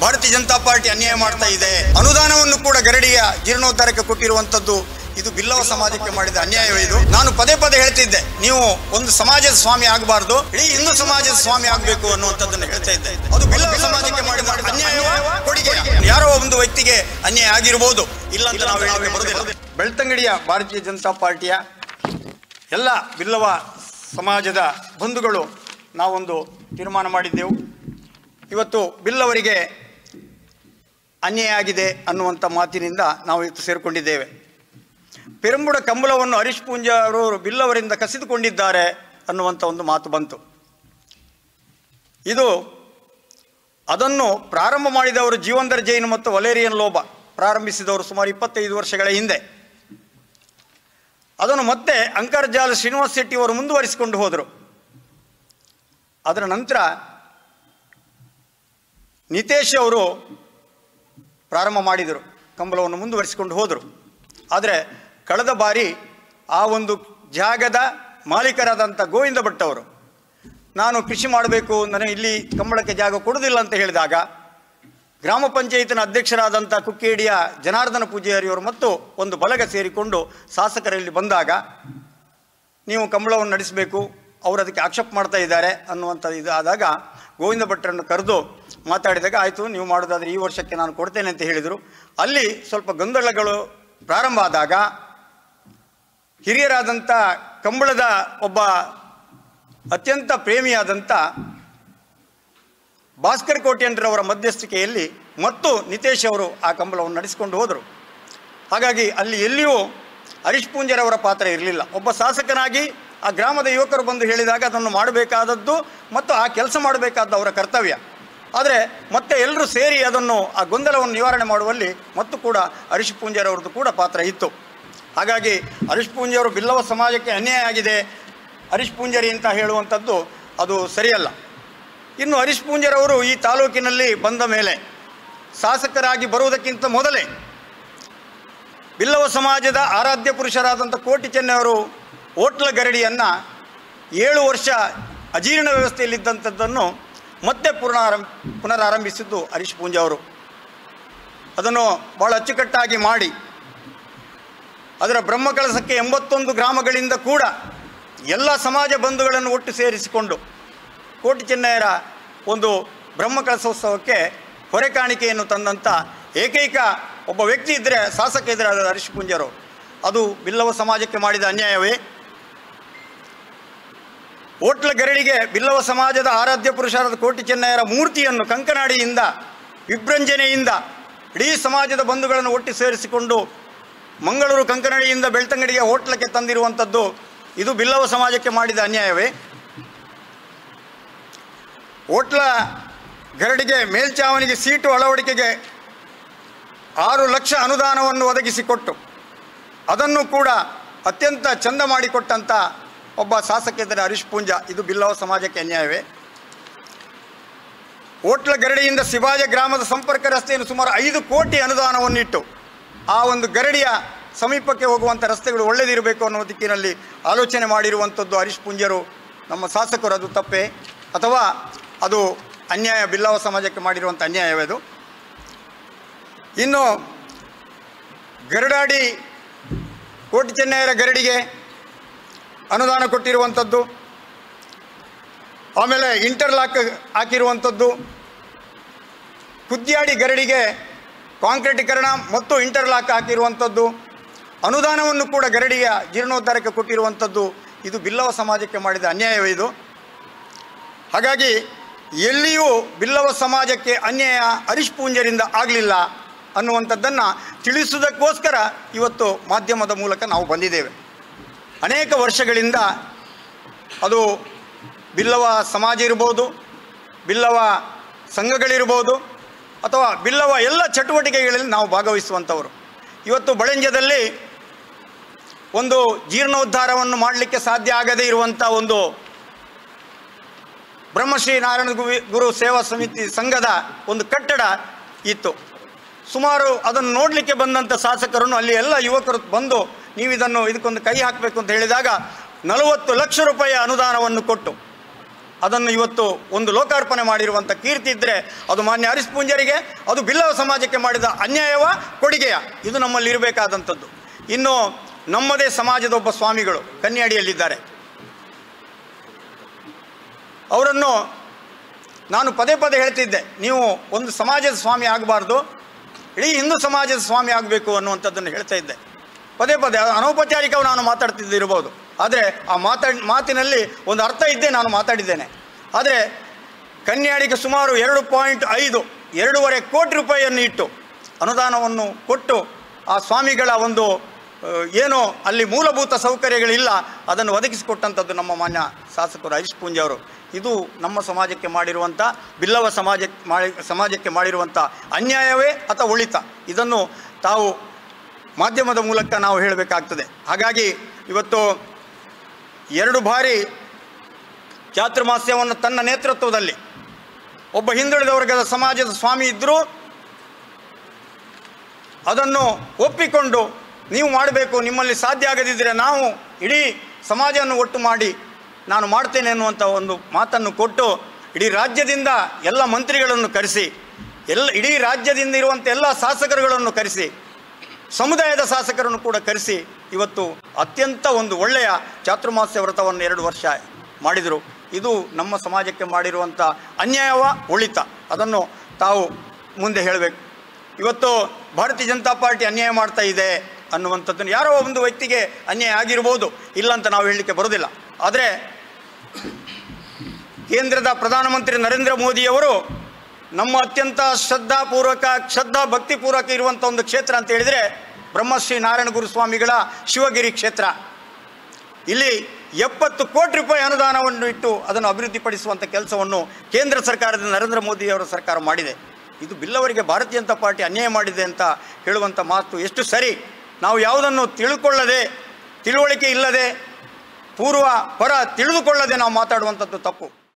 ಭಾರತೀಯ ಜನತಾ ಪಾರ್ಟಿ ಅನ್ಯಾಯ ಮಾಡ್ತಾ ಇದೆ ಅನುದಾನವನ್ನು ಕೂಡ ಗರಡಿಯ ಜೀರ್ಣೋದ್ಧಾರಕ್ಕೆ ಕೊಟ್ಟಿರುವಂತದ್ದು ಇದು ಬಿಲ್ಲವ ಸಮಾಜಕ್ಕೆ ಮಾಡಿದ ಅನ್ಯಾಯವೇ ಇದು ನಾನು ಪದೇ ಪದೇ ಹೇಳ್ತಿದ್ದೆ ನೀವು ಒಂದು ಸಮಾಜದ ಸ್ವಾಮಿ ಆಗಬಾರ್ದು ಇಡೀ ಹಿಂದೂ ಸಮಾಜದ ಸ್ವಾಮಿ ಆಗಬೇಕು ಅನ್ನುವಂಥದ್ದನ್ನು ಹೇಳ್ತಾ ಇದ್ದೆ ಅದು ಬಿಲ್ಲವ ಸಮಾಜಕ್ಕೆ ಮಾಡಿದ ಅನ್ಯಾಯ ಕೊಡುಗೆ ಯಾರೋ ಒಂದು ವ್ಯಕ್ತಿಗೆ ಅನ್ಯಾಯ ಆಗಿರಬಹುದು ಇಲ್ಲ ಅಂತ ನಾವು ಹೇಳಲಿಕ್ಕೆ ಬರುವುದಿಲ್ಲ ಬೆಳ್ತಂಗಡಿಯ ಭಾರತೀಯ ಜನತಾ ಪಾರ್ಟಿಯ ಎಲ್ಲ ಬಿಲ್ಲವ ಸಮಾಜದ ಬಂಧುಗಳು ನಾವೊಂದು ತೀರ್ಮಾನ ಮಾಡಿದ್ದೆವು ಇವತ್ತು ಬಿಲ್ಲವರಿಗೆ ಅನ್ಯಾಯ ಆಗಿದೆ ಅನ್ನುವಂಥ ಮಾತಿನಿಂದ ನಾವು ಇವತ್ತು ಸೇರಿಕೊಂಡಿದ್ದೇವೆ ಪೆರಂಬುಡ ಕಂಬಳವನ್ನು ಹರೀಶ್ ಪೂಂಜ ಅವರು ಬಿಲ್ಲವರಿಂದ ಕಸಿದುಕೊಂಡಿದ್ದಾರೆ ಅನ್ನುವಂಥ ಒಂದು ಮಾತು ಬಂತು ಇದು ಅದನ್ನು ಪ್ರಾರಂಭ ಮಾಡಿದವರು ಜೀವಂದರ್ ಜೈನ್ ಮತ್ತು ವಲೇರಿಯನ್ ಲೋಬ ಪ್ರಾರಂಭಿಸಿದವರು ಸುಮಾರು ಇಪ್ಪತ್ತೈದು ವರ್ಷಗಳ ಹಿಂದೆ ಅದನ್ನು ಮತ್ತೆ ಅಂಕರ್ಜಾಲ ಶ್ರೀನಿವಾಸ್ ಶೆಟ್ಟಿ ಅವರು ಮುಂದುವರಿಸಿಕೊಂಡು ಹೋದರು ಅದರ ನಂತರ ನಿತೇಶ್ ಅವರು ಪ್ರಾರಂಭ ಮಾಡಿದರು ಕಂಬಳವನ್ನು ಮುಂದುವರಿಸಿಕೊಂಡು ಹೋದರು ಆದರೆ ಕಳೆದ ಬಾರಿ ಆ ಒಂದು ಜಾಗದ ಮಾಲೀಕರಾದಂಥ ಗೋವಿಂದ ಭಟ್ ಅವರು ನಾನು ಕೃಷಿ ಮಾಡಬೇಕು ನನಗೆ ಇಲ್ಲಿ ಕಂಬಳಕ್ಕೆ ಜಾಗ ಕೊಡುವುದಿಲ್ಲ ಅಂತ ಹೇಳಿದಾಗ ಗ್ರಾಮ ಪಂಚಾಯತಿನ ಅಧ್ಯಕ್ಷರಾದಂಥ ಕುಕ್ಕೇಡಿಯ ಜನಾರ್ದನ ಪೂಜಾರಿಯವರು ಮತ್ತು ಒಂದು ಬಲಗ ಸೇರಿಕೊಂಡು ಶಾಸಕರಲ್ಲಿ ಬಂದಾಗ ನೀವು ಕಂಬಳವನ್ನು ನಡೆಸಬೇಕು ಅವರು ಅದಕ್ಕೆ ಆಕ್ಷೇಪ ಮಾಡ್ತಾ ಇದ್ದಾರೆ ಅನ್ನುವಂಥ ಇದು ಆದಾಗ ಗೋವಿಂದ ಭಟ್ರನ್ನು ಕರೆದು ಮಾತಾಡಿದಾಗ ಆಯಿತು ನೀವು ಮಾಡೋದಾದರೆ ಈ ವರ್ಷಕ್ಕೆ ನಾನು ಕೊಡ್ತೇನೆ ಅಂತ ಹೇಳಿದರು ಅಲ್ಲಿ ಸ್ವಲ್ಪ ಗೊಂದಲಗಳು ಪ್ರಾರಂಭ ಆದಾಗ ಹಿರಿಯರಾದಂಥ ಕಂಬಳದ ಒಬ್ಬ ಅತ್ಯಂತ ಪ್ರೇಮಿಯಾದಂಥ ಭಾಸ್ಕರ್ ಕೋಟ್ಯಂಡ್ರವರ ಮಧ್ಯಸ್ಥಿಕೆಯಲ್ಲಿ ಮತ್ತು ನಿತೇಶ್ ಅವರು ಆ ಕಂಬಳವನ್ನು ನಡೆಸಿಕೊಂಡು ಹೋದರು ಹಾಗಾಗಿ ಅಲ್ಲಿ ಎಲ್ಲಿಯೂ ಹರೀಶ್ ಪೂಂಜರವರ ಪಾತ್ರ ಇರಲಿಲ್ಲ ಒಬ್ಬ ಶಾಸಕನಾಗಿ ಆ ಗ್ರಾಮದ ಯುವಕರು ಬಂದು ಹೇಳಿದಾಗ ಅದನ್ನು ಮಾಡಬೇಕಾದದ್ದು ಮತ್ತು ಆ ಕೆಲಸ ಮಾಡಬೇಕಾದ ಅವರ ಕರ್ತವ್ಯ ಆದರೆ ಮತ್ತೆ ಎಲ್ಲರೂ ಸೇರಿ ಅದನ್ನು ಆ ಗೊಂದಲವನ್ನು ನಿವಾರಣೆ ಮಾಡುವಲ್ಲಿ ಮತ್ತು ಕೂಡ ಹರೀಶ್ ಪೂಂಜರವ್ರದ್ದು ಕೂಡ ಪಾತ್ರ ಇತ್ತು ಹಾಗಾಗಿ ಹರೀಶ್ ಪೂಂಜರು ಬಿಲ್ಲವ ಸಮಾಜಕ್ಕೆ ಅನ್ಯಾಯ ಆಗಿದೆ ಹರೀಶ್ ಪೂಂಜರಿ ಅಂತ ಹೇಳುವಂಥದ್ದು ಅದು ಸರಿಯಲ್ಲ ಇನ್ನು ಹರೀಶ್ ಪೂಂಜರವರು ಈ ತಾಲೂಕಿನಲ್ಲಿ ಬಂದ ಮೇಲೆ ಶಾಸಕರಾಗಿ ಬರುವುದಕ್ಕಿಂತ ಮೊದಲೇ ಬಿಲ್ಲವ ಸಮಾಜದ ಆರಾಧ್ಯ ಪುರುಷರಾದಂಥ ಕೋಟಿ ಚೆನ್ನವರು ಓಟ್ಲ ಗರಡಿಯನ್ನು ಏಳು ವರ್ಷ ಅಜೀರ್ಣ ವ್ಯವಸ್ಥೆಯಲ್ಲಿದ್ದಂಥದ್ದನ್ನು ಮತ್ತೆ ಪುನರಾರಂಭ ಪುನರಾರಂಭಿಸಿದ್ದು ಹರೀಶ್ ಪೂಂಜ ಅವರು ಅದನ್ನು ಭಾಳ ಅಚ್ಚುಕಟ್ಟಾಗಿ ಮಾಡಿ ಅದರ ಬ್ರಹ್ಮಕಳಸಕ್ಕೆ ಎಂಬತ್ತೊಂದು ಗ್ರಾಮಗಳಿಂದ ಕೂಡ ಎಲ್ಲ ಸಮಾಜ ಬಂಧುಗಳನ್ನು ಒಟ್ಟು ಸೇರಿಸಿಕೊಂಡು ಕೋಟಿ ಚೆನ್ನಯ್ಯರ ಒಂದು ಬ್ರಹ್ಮಕಳಸೋತ್ಸವಕ್ಕೆ ಹೊರೆ ಕಾಣಿಕೆಯನ್ನು ತಂದಂಥ ಏಕೈಕ ಒಬ್ಬ ವ್ಯಕ್ತಿ ಇದ್ದರೆ ಶಾಸಕ ಇದ್ದರೆ ಅದು ಹರೀಶ್ ಪುಂಜರು ಅದು ಬಿಲ್ಲವ ಸಮಾಜಕ್ಕೆ ಮಾಡಿದ ಅನ್ಯಾಯವೇ ಓಟ್ಲ ಗರಡಿಗೆ ಬಿಲ್ಲವ ಸಮಾಜದ ಆರಾಧ್ಯ ಪುರುಷರಾದ ಕೋಟಿ ಚೆನ್ನಯ್ಯರ ಮೂರ್ತಿಯನ್ನು ಕಂಕನಾಡಿಯಿಂದ ವಿಭ್ರಂಜನೆಯಿಂದ ಇಡೀ ಸಮಾಜದ ಬಂಧುಗಳನ್ನು ಒಟ್ಟು ಸೇರಿಸಿಕೊಂಡು ಮಂಗಳೂರು ಕಂಕನಡಿಯಿಂದ ಬೆಳ್ತಂಗಡಿಗೆ ಹೋಟ್ಲಕ್ಕೆ ತಂದಿರುವಂಥದ್ದು ಇದು ಬಿಲ್ಲವ ಸಮಾಜಕ್ಕೆ ಮಾಡಿದ ಅನ್ಯಾಯವೇ ಹೋಟ್ಲ ಗರಡಿಗೆ ಮೇಲ್ಚಾವಣಿಗೆ ಸೀಟು ಅಳವಡಿಕೆಗೆ ಆರು ಲಕ್ಷ ಅನುದಾನವನ್ನು ಒದಗಿಸಿಕೊಟ್ಟು ಅದನ್ನು ಕೂಡ ಅತ್ಯಂತ ಚಂದ ಮಾಡಿಕೊಟ್ಟಂಥ ಒಬ್ಬ ಶಾಸಕ ಇದ್ದರೆ ಹರೀಶ್ ಪೂಂಜ ಇದು ಬಿಲ್ಲವ ಸಮಾಜಕ್ಕೆ ಅನ್ಯಾಯವೇ ಹೋಟ್ಲ ಗರಡಿಯಿಂದ ಶಿವಾಜ ಗ್ರಾಮದ ಸಂಪರ್ಕ ರಸ್ತೆಯನ್ನು ಸುಮಾರು ಐದು ಕೋಟಿ ಅನುದಾನವನ್ನಿಟ್ಟು ಆ ಒಂದು ಗರಡಿಯ ಸಮೀಪಕ್ಕೆ ಹೋಗುವಂಥ ರಸ್ತೆಗಳು ಒಳ್ಳೆಯದಿರಬೇಕು ಅನ್ನೋ ದಿಕ್ಕಿನಲ್ಲಿ ಆಲೋಚನೆ ಮಾಡಿರುವಂಥದ್ದು ಹರೀಶ್ ಪುಂಜರು ನಮ್ಮ ಶಾಸಕರು ಅದು ತಪ್ಪೇ ಅಥವಾ ಅದು ಅನ್ಯಾಯ ಬಿಲ್ಲವ ಸಮಾಜಕ್ಕೆ ಮಾಡಿರುವಂಥ ಅನ್ಯಾಯವೇ ಅದು ಇನ್ನು ಗರಡಾಡಿ ಕೋಟಿ ಚೆನ್ನಯ್ಯರ ಗರಡಿಗೆ ಅನುದಾನ ಕೊಟ್ಟಿರುವಂಥದ್ದು ಆಮೇಲೆ ಇಂಟರ್ಲಾಕ್ ಹಾಕಿರುವಂಥದ್ದು ಕುದ್ಯಾಡಿ ಗರಡಿಗೆ ಕಾಂಕ್ರೀಟೀಕರಣ ಮತ್ತು ಇಂಟರ್ಲಾಕ್ ಹಾಕಿರುವಂಥದ್ದು ಅನುದಾನವನ್ನು ಕೂಡ ಗರಡಿಯ ಜೀರ್ಣೋದ್ಧಾರಕ್ಕೆ ಕೊಟ್ಟಿರುವಂಥದ್ದು ಇದು ಬಿಲ್ಲವ ಸಮಾಜಕ್ಕೆ ಮಾಡಿದ ಅನ್ಯಾಯವೇ ಇದು ಹಾಗಾಗಿ ಎಲ್ಲಿಯೂ ಬಿಲ್ಲವ ಸಮಾಜಕ್ಕೆ ಅನ್ಯಾಯ ಹರೀಶ್ ಪೂಂಜರಿಂದ ಆಗಲಿಲ್ಲ ಅನ್ನುವಂಥದ್ದನ್ನು ತಿಳಿಸುವುದಕ್ಕೋಸ್ಕರ ಇವತ್ತು ಮಾಧ್ಯಮದ ಮೂಲಕ ನಾವು ಬಂದಿದ್ದೇವೆ ಅನೇಕ ವರ್ಷಗಳಿಂದ ಅದು ಬಿಲ್ಲವ ಸಮಾಜ ಇರ್ಬೋದು ಬಿಲ್ಲವ ಸಂಘಗಳಿರ್ಬೋದು ಅಥವಾ ಬಿಲ್ಲವ ಎಲ್ಲ ಚಟುವಟಿಕೆಗಳಲ್ಲಿ ನಾವು ಭಾಗವಹಿಸುವಂಥವರು ಇವತ್ತು ಬಳಂಜದಲ್ಲಿ ಒಂದು ಜೀರ್ಣೋದ್ಧಾರವನ್ನು ಮಾಡಲಿಕ್ಕೆ ಸಾಧ್ಯ ಆಗದೇ ಇರುವಂಥ ಒಂದು ಬ್ರಹ್ಮಶ್ರೀ ನಾರಾಯಣ ಗುವಿ- ಗುರು ಸೇವಾ ಸಮಿತಿ ಸಂಘದ ಒಂದು ಕಟ್ಟಡ ಇತ್ತು ಸುಮಾರು ಅದನ್ನು ನೋಡಲಿಕ್ಕೆ ಬಂದಂಥ ಶಾಸಕರನ್ನು ಅಲ್ಲಿ ಎಲ್ಲ ಯುವಕರು ಬಂದು ನೀವು ಇದನ್ನು ಇದಕ್ಕೊಂದು ಕೈ ಹಾಕಬೇಕು ಅಂತ ಹೇಳಿದಾಗ ನಲವತ್ತು ಲಕ್ಷ ರೂಪಾಯಿ ಅನುದಾನವನ್ನು ಕೊಟ್ಟು ಅದನ್ನು ಇವತ್ತು ಒಂದು ಲೋಕಾರ್ಪಣೆ ಮಾಡಿರುವಂಥ ಕೀರ್ತಿ ಇದ್ದರೆ ಅದು ಮಾನ್ಯ ಹರೀಶ್ ಪೂಂಜರಿಗೆ ಅದು ಬಿಲ್ಲವ ಸಮಾಜಕ್ಕೆ ಮಾಡಿದ ಅನ್ಯಾಯವ ಕೊಡುಗೆಯ ಇದು ನಮ್ಮಲ್ಲಿ ಇರಬೇಕಾದಂಥದ್ದು ಇನ್ನು ನಮ್ಮದೇ ಸಮಾಜದ ಒಬ್ಬ ಸ್ವಾಮಿಗಳು ಕನ್ಯಾಡಿಯಲ್ಲಿದ್ದಾರೆ ಅವರನ್ನು ನಾನು ಪದೇ ಪದೇ ಹೇಳ್ತಿದ್ದೆ ನೀವು ಒಂದು ಸಮಾಜದ ಸ್ವಾಮಿ ಆಗಬಾರ್ದು ಇಡೀ ಹಿಂದೂ ಸಮಾಜದ ಸ್ವಾಮಿ ಆಗಬೇಕು ಅನ್ನುವಂಥದ್ದನ್ನು ಹೇಳ್ತಾ ಇದ್ದೆ ಪದೇ ಪದೇ ಅದು ಅನೌಪಚಾರಿಕವು ನಾನು ಮಾತಾಡ್ತಿದ್ದಿರ್ಬೋದು ಆದರೆ ಆ ಮಾತಾಡ್ ಮಾತಿನಲ್ಲಿ ಒಂದು ಅರ್ಥ ಇದ್ದೇ ನಾನು ಮಾತಾಡಿದ್ದೇನೆ ಆದರೆ ಕನ್ಯಾಡಿಗೆ ಸುಮಾರು ಎರಡು ಪಾಯಿಂಟ್ ಐದು ಎರಡೂವರೆ ಕೋಟಿ ರೂಪಾಯಿಯನ್ನು ಇಟ್ಟು ಅನುದಾನವನ್ನು ಕೊಟ್ಟು ಆ ಸ್ವಾಮಿಗಳ ಒಂದು ಆ, ಏನು ಅಲ್ಲಿ ಮೂಲಭೂತ ಸೌಕರ್ಯಗಳಿಲ್ಲ ಅದನ್ನು ಒದಗಿಸಿಕೊಟ್ಟಂಥದ್ದು ನಮ್ಮ ಮಾನ್ಯ ಶಾಸಕರು ಹರೀಶ್ ಪೂಂಜಿ ಅವರು ಇದು ನಮ್ಮ ಸಮಾಜಕ್ಕೆ ಮಾಡಿರುವಂಥ ಬಿಲ್ಲವ ಸಮಾಜಕ್ಕೆ ಮಾಡಿ ಸಮಾಜಕ್ಕೆ ಮಾಡಿರುವಂಥ ಅನ್ಯಾಯವೇ ಅಥವಾ ಒಳಿತ ಇದನ್ನು ತಾವು ಮಾಧ್ಯಮದ ಮೂಲಕ ನಾವು ಹೇಳಬೇಕಾಗ್ತದೆ ಹಾಗಾಗಿ ಇವತ್ತು ಎರಡು ಬಾರಿ ಚಾತುರ್ಮಾಸ್ಯವನ್ನು ತನ್ನ ನೇತೃತ್ವದಲ್ಲಿ ಒಬ್ಬ ಹಿಂದುಳಿದ ವರ್ಗದ ಸಮಾಜದ ಸ್ವಾಮಿ ಇದ್ದರೂ ಅದನ್ನು ಒಪ್ಪಿಕೊಂಡು ನೀವು ಮಾಡಬೇಕು ನಿಮ್ಮಲ್ಲಿ ಸಾಧ್ಯ ಆಗದಿದ್ದರೆ ನಾವು ಇಡೀ ಸಮಾಜವನ್ನು ಒಟ್ಟು ಮಾಡಿ ನಾನು ಮಾಡ್ತೇನೆ ಅನ್ನುವಂಥ ಒಂದು ಮಾತನ್ನು ಕೊಟ್ಟು ಇಡೀ ರಾಜ್ಯದಿಂದ ಎಲ್ಲ ಮಂತ್ರಿಗಳನ್ನು ಕರೆಸಿ ಎಲ್ಲ ಇಡೀ ರಾಜ್ಯದಿಂದ ಇರುವಂಥ ಎಲ್ಲ ಶಾಸಕರುಗಳನ್ನು ಕರೆಸಿ ಸಮುದಾಯದ ಶಾಸಕರನ್ನು ಕೂಡ ಕರೆಸಿ ಇವತ್ತು ಅತ್ಯಂತ ಒಂದು ಒಳ್ಳೆಯ ಚಾತುರ್ಮಾಸ್ಯ ವ್ರತವನ್ನು ಎರಡು ವರ್ಷ ಮಾಡಿದರು ಇದು ನಮ್ಮ ಸಮಾಜಕ್ಕೆ ಮಾಡಿರುವಂಥ ಅನ್ಯಾಯವ ಒಳಿತ ಅದನ್ನು ತಾವು ಮುಂದೆ ಹೇಳಬೇಕು ಇವತ್ತು ಭಾರತೀಯ ಜನತಾ ಪಾರ್ಟಿ ಅನ್ಯಾಯ ಮಾಡ್ತಾ ಇದೆ ಅನ್ನುವಂಥದ್ದನ್ನು ಯಾರೋ ಒಂದು ವ್ಯಕ್ತಿಗೆ ಅನ್ಯಾಯ ಆಗಿರ್ಬೋದು ಇಲ್ಲ ಅಂತ ನಾವು ಹೇಳಲಿಕ್ಕೆ ಬರೋದಿಲ್ಲ ಆದರೆ ಕೇಂದ್ರದ ಪ್ರಧಾನಮಂತ್ರಿ ನರೇಂದ್ರ ಮೋದಿಯವರು ನಮ್ಮ ಅತ್ಯಂತ ಶ್ರದ್ಧಾಪೂರ್ವಕ ಶ್ರದ್ಧಾ ಭಕ್ತಿಪೂರ್ವಕ ಇರುವಂಥ ಒಂದು ಕ್ಷೇತ್ರ ಅಂತ ಹೇಳಿದರೆ ಬ್ರಹ್ಮಶ್ರೀ ನಾರಾಯಣ ಗುರುಸ್ವಾಮಿಗಳ ಶಿವಗಿರಿ ಕ್ಷೇತ್ರ ಇಲ್ಲಿ ಎಪ್ಪತ್ತು ಕೋಟಿ ರೂಪಾಯಿ ಅನುದಾನವನ್ನು ಇಟ್ಟು ಅದನ್ನು ಅಭಿವೃದ್ಧಿಪಡಿಸುವಂಥ ಕೆಲಸವನ್ನು ಕೇಂದ್ರ ಸರ್ಕಾರದ ನರೇಂದ್ರ ಮೋದಿಯವರ ಸರ್ಕಾರ ಮಾಡಿದೆ ಇದು ಬಿಲ್ಲವರಿಗೆ ಭಾರತೀಯ ಜನತಾ ಪಾರ್ಟಿ ಅನ್ಯಾಯ ಮಾಡಿದೆ ಅಂತ ಹೇಳುವಂಥ ಮಾತು ಎಷ್ಟು ಸರಿ ನಾವು ಯಾವುದನ್ನು ತಿಳ್ಕೊಳ್ಳದೆ ತಿಳುವಳಿಕೆ ಇಲ್ಲದೆ ಪೂರ್ವ ಪರ ತಿಳಿದುಕೊಳ್ಳದೆ ನಾವು ಮಾತಾಡುವಂಥದ್ದು ತಪ್ಪು